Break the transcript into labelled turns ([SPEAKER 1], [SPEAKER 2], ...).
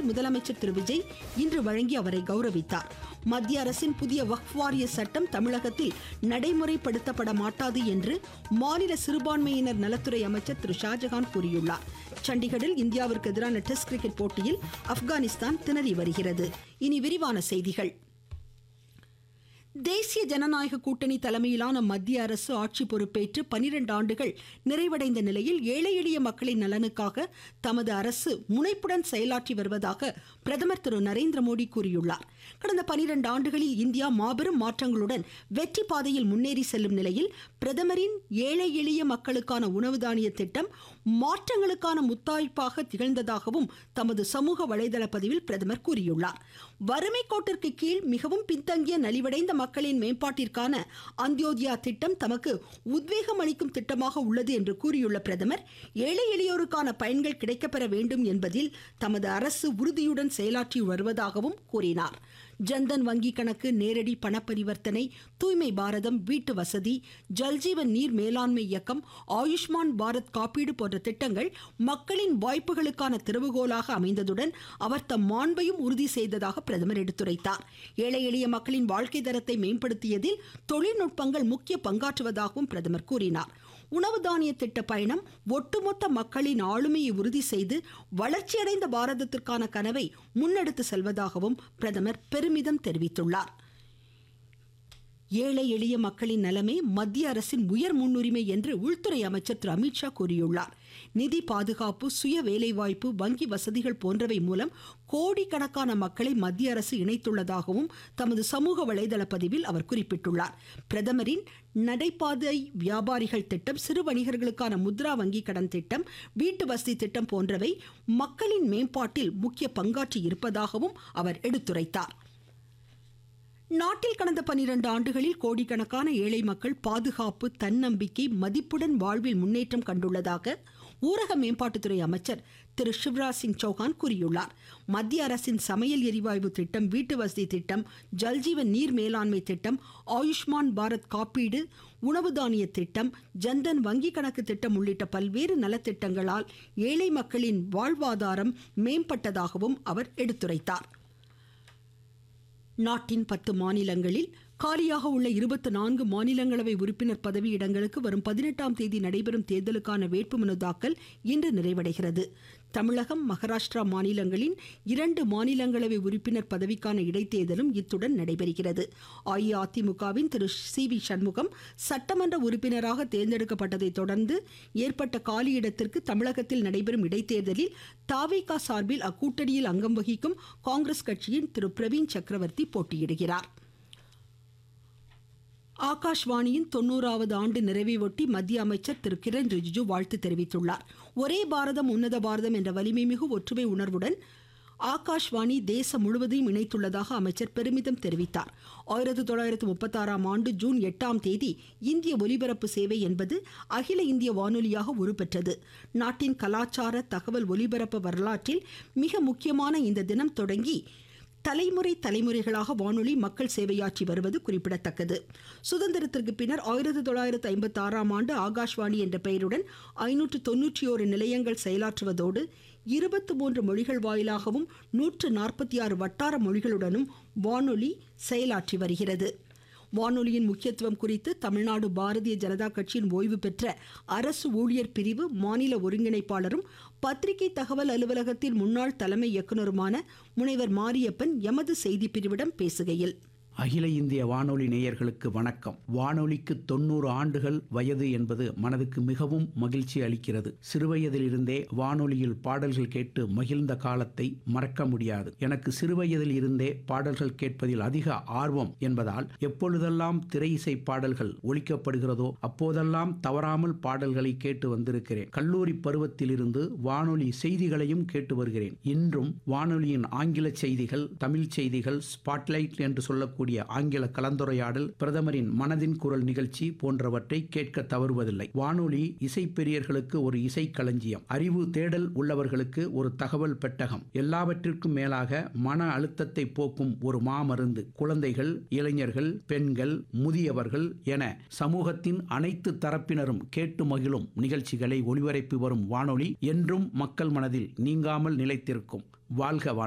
[SPEAKER 1] முதலமைச்சர் திரு விஜய் இன்று வழங்கி அவரை கௌரவித்தார் மத்திய அரசின் புதிய வக்ஃப் வாரிய சட்டம் தமிழகத்தில் நடைமுறைப்படுத்தப்பட மாட்டாது என்று மாநில சிறுபான்மையினர் நலத்துறை அமைச்சர் திரு ஷாஜகான் கூறியுள்ளார் சண்டிகரில் இந்தியாவிற்கு எதிரான டெஸ்ட் கிரிக்கெட் போட்டியில் ஆப்கானிஸ்தான் திணறி வருகிறது இனி விரிவான செய்திகள் தேசிய ஜனநாயக கூட்டணி தலைமையிலான மத்திய அரசு ஆட்சி பொறுப்பேற்று பனிரெண்டு ஆண்டுகள் நிறைவடைந்த நிலையில் ஏழை எளிய மக்களின் நலனுக்காக தமது அரசு முனைப்புடன் செயலாற்றி வருவதாக பிரதமர் திரு நரேந்திர மோடி கூறியுள்ளார் கடந்த பனிரெண்டு ஆண்டுகளில் இந்தியா மாபெரும் மாற்றங்களுடன் வெற்றி பாதையில் முன்னேறி செல்லும் நிலையில் பிரதமரின் ஏழை எளிய மக்களுக்கான உணவு தானிய திட்டம் மாற்றங்களுக்கான முத்தாய்ப்பாக திகழ்ந்ததாகவும் தமது சமூக வலைதள பதிவில் பிரதமர் கூறியுள்ளார் வறுமை கோட்டிற்கு கீழ் மிகவும் பின்தங்கிய நலிவடைந்த மக்களின் மேம்பாட்டிற்கான அந்தியோதயா திட்டம் தமக்கு உத்வேகம் அளிக்கும் திட்டமாக உள்ளது என்று கூறியுள்ள பிரதமர் ஏழை எளியோருக்கான பயன்கள் கிடைக்கப்பெற வேண்டும் என்பதில் தமது அரசு உறுதியுடன் செயலாற்றி வருவதாகவும் கூறினார் ஜன்தன் வங்கி கணக்கு நேரடி பண பரிவர்த்தனை தூய்மை பாரதம் வீட்டு வசதி ஜல்ஜீவன் நீர் மேலாண்மை இயக்கம் ஆயுஷ்மான் பாரத் காப்பீடு போன்ற திட்டங்கள் மக்களின் வாய்ப்புகளுக்கான திறவுகோலாக அமைந்ததுடன் அவர் தம் மாண்பையும் உறுதி செய்ததாக பிரதமர் எடுத்துரைத்தார் ஏழை எளிய மக்களின் வாழ்க்கை தரத்தை மேம்படுத்தியதில் தொழில்நுட்பங்கள் முக்கிய பங்காற்றுவதாகவும் பிரதமர் கூறினார் உணவு தானிய திட்ட பயணம் ஒட்டுமொத்த மக்களின் ஆளுமையை உறுதி செய்து வளர்ச்சியடைந்த பாரதத்திற்கான கனவை முன்னெடுத்து செல்வதாகவும் பிரதமர் பெருமிதம் தெரிவித்துள்ளார் ஏழை எளிய மக்களின் நலமே மத்திய அரசின் உயர் முன்னுரிமை என்று உள்துறை அமைச்சர் திரு அமித்ஷா கூறியுள்ளார் நிதி பாதுகாப்பு சுய வேலைவாய்ப்பு வங்கி வசதிகள் போன்றவை மூலம் கோடிக்கணக்கான மக்களை மத்திய அரசு இணைத்துள்ளதாகவும் தமது சமூக வலைதள பதிவில் அவர் குறிப்பிட்டுள்ளார் பிரதமரின் நடைபாதை வியாபாரிகள் திட்டம் சிறு வணிகர்களுக்கான முத்ரா வங்கி கடன் திட்டம் வீட்டு வசதி திட்டம் போன்றவை மக்களின் மேம்பாட்டில் முக்கிய பங்காற்றி இருப்பதாகவும் அவர் எடுத்துரைத்தார் நாட்டில் கடந்த பனிரெண்டு ஆண்டுகளில் கோடிக்கணக்கான ஏழை மக்கள் பாதுகாப்பு தன்னம்பிக்கை மதிப்புடன் வாழ்வில் முன்னேற்றம் கண்டுள்ளதாக ஊரக மேம்பாட்டுத்துறை அமைச்சர் திரு சிவராஜ் சிங் சௌகான் கூறியுள்ளார் மத்திய அரசின் சமையல் எரிவாயு திட்டம் வீட்டு வசதி திட்டம் ஜல்ஜீவன் நீர் மேலாண்மை திட்டம் ஆயுஷ்மான் பாரத் காப்பீடு உணவு தானிய திட்டம் ஜன்தன் வங்கி கணக்கு திட்டம் உள்ளிட்ட பல்வேறு நலத்திட்டங்களால் ஏழை மக்களின் வாழ்வாதாரம் மேம்பட்டதாகவும் அவர் எடுத்துரைத்தார் நாட்டின் பத்து மாநிலங்களில் காலியாக உள்ள இருபத்தி நான்கு மாநிலங்களவை உறுப்பினர் பதவி இடங்களுக்கு வரும் பதினெட்டாம் தேதி நடைபெறும் தேர்தலுக்கான வேட்புமனு தாக்கல் இன்று நிறைவடைகிறது தமிழகம் மகாராஷ்டிரா மாநிலங்களின் இரண்டு மாநிலங்களவை உறுப்பினர் பதவிக்கான இடைத்தேர்தலும் இத்துடன் நடைபெறுகிறது அஇஅதிமுகவின் திரு சி வி சண்முகம் சட்டமன்ற உறுப்பினராக தேர்ந்தெடுக்கப்பட்டதை தொடர்ந்து ஏற்பட்ட காலியிடத்திற்கு தமிழகத்தில் நடைபெறும் இடைத்தேர்தலில் தாவேகா சார்பில் அக்கூட்டணியில் அங்கம் வகிக்கும் காங்கிரஸ் கட்சியின் திரு பிரவீன் சக்கரவர்த்தி போட்டியிடுகிறார் ஆகாஷ்வாணியின் தொண்ணூறாவது ஆண்டு நிறைவையொட்டி மத்திய அமைச்சர் திரு கிரண் ரிஜிஜு வாழ்த்து தெரிவித்துள்ளார் ஒரே பாரதம் உன்னத பாரதம் என்ற வலிமை மிகு ஒற்றுமை உணர்வுடன் ஆகாஷ்வாணி தேசம் முழுவதையும் இணைத்துள்ளதாக அமைச்சர் பெருமிதம் தெரிவித்தார் ஆயிரத்தி தொள்ளாயிரத்தி முப்பத்தாறாம் ஆண்டு ஜூன் எட்டாம் தேதி இந்திய ஒலிபரப்பு சேவை என்பது அகில இந்திய வானொலியாக உருப்பெற்றது நாட்டின் கலாச்சார தகவல் ஒலிபரப்பு வரலாற்றில் மிக முக்கியமான இந்த தினம் தொடங்கி தலைமுறை தலைமுறைகளாக வானொலி மக்கள் சேவையாற்றி வருவது குறிப்பிடத்தக்கது சுதந்திரத்திற்கு பின்னர் ஆயிரத்தி தொள்ளாயிரத்தி ஐம்பத்தி ஆறாம் ஆண்டு ஆகாஷ்வாணி என்ற பெயருடன் ஐநூற்று தொன்னூற்றி ஓரு நிலையங்கள் செயலாற்றுவதோடு இருபத்தி மூன்று மொழிகள் வாயிலாகவும் நூற்று நாற்பத்தி ஆறு வட்டார மொழிகளுடனும் வானொலி செயலாற்றி வருகிறது வானொலியின் முக்கியத்துவம் குறித்து தமிழ்நாடு பாரதிய ஜனதா கட்சியின் ஓய்வு பெற்ற அரசு ஊழியர் பிரிவு மாநில ஒருங்கிணைப்பாளரும் பத்திரிகை தகவல் அலுவலகத்தின் முன்னாள் தலைமை இயக்குநருமான முனைவர் மாரியப்பன் எமது செய்தி பிரிவிடம் பேசுகையில்
[SPEAKER 2] அகில இந்திய வானொலி நேயர்களுக்கு வணக்கம் வானொலிக்கு தொண்ணூறு ஆண்டுகள் வயது என்பது மனதுக்கு மிகவும் மகிழ்ச்சி அளிக்கிறது சிறுவயதிலிருந்தே வானொலியில் பாடல்கள் கேட்டு மகிழ்ந்த காலத்தை மறக்க முடியாது எனக்கு சிறுவயதில் இருந்தே பாடல்கள் கேட்பதில் அதிக ஆர்வம் என்பதால் எப்பொழுதெல்லாம் திரை இசை பாடல்கள் ஒழிக்கப்படுகிறதோ அப்போதெல்லாம் தவறாமல் பாடல்களை கேட்டு வந்திருக்கிறேன் கல்லூரி பருவத்திலிருந்து வானொலி செய்திகளையும் கேட்டு வருகிறேன் இன்றும் வானொலியின் ஆங்கில செய்திகள் தமிழ் செய்திகள் ஸ்பாட்லைட் என்று சொல்லக்கூடிய கூடிய ஆங்கில கலந்துரையாடல் பிரதமரின் மனதின் குரல் நிகழ்ச்சி போன்றவற்றை கேட்க தவறுவதில்லை வானொலி இசை பெரியர்களுக்கு ஒரு இசை களஞ்சியம் அறிவு தேடல் உள்ளவர்களுக்கு ஒரு தகவல் பெட்டகம் எல்லாவற்றிற்கும் மேலாக மன அழுத்தத்தை போக்கும் ஒரு மாமருந்து குழந்தைகள் இளைஞர்கள் பெண்கள் முதியவர்கள் என சமூகத்தின் அனைத்து தரப்பினரும் கேட்டு மகிழும் நிகழ்ச்சிகளை ஒளிபரப்பி வரும் வானொலி என்றும் மக்கள் மனதில் நீங்காமல் நிலைத்திருக்கும் வாழ்க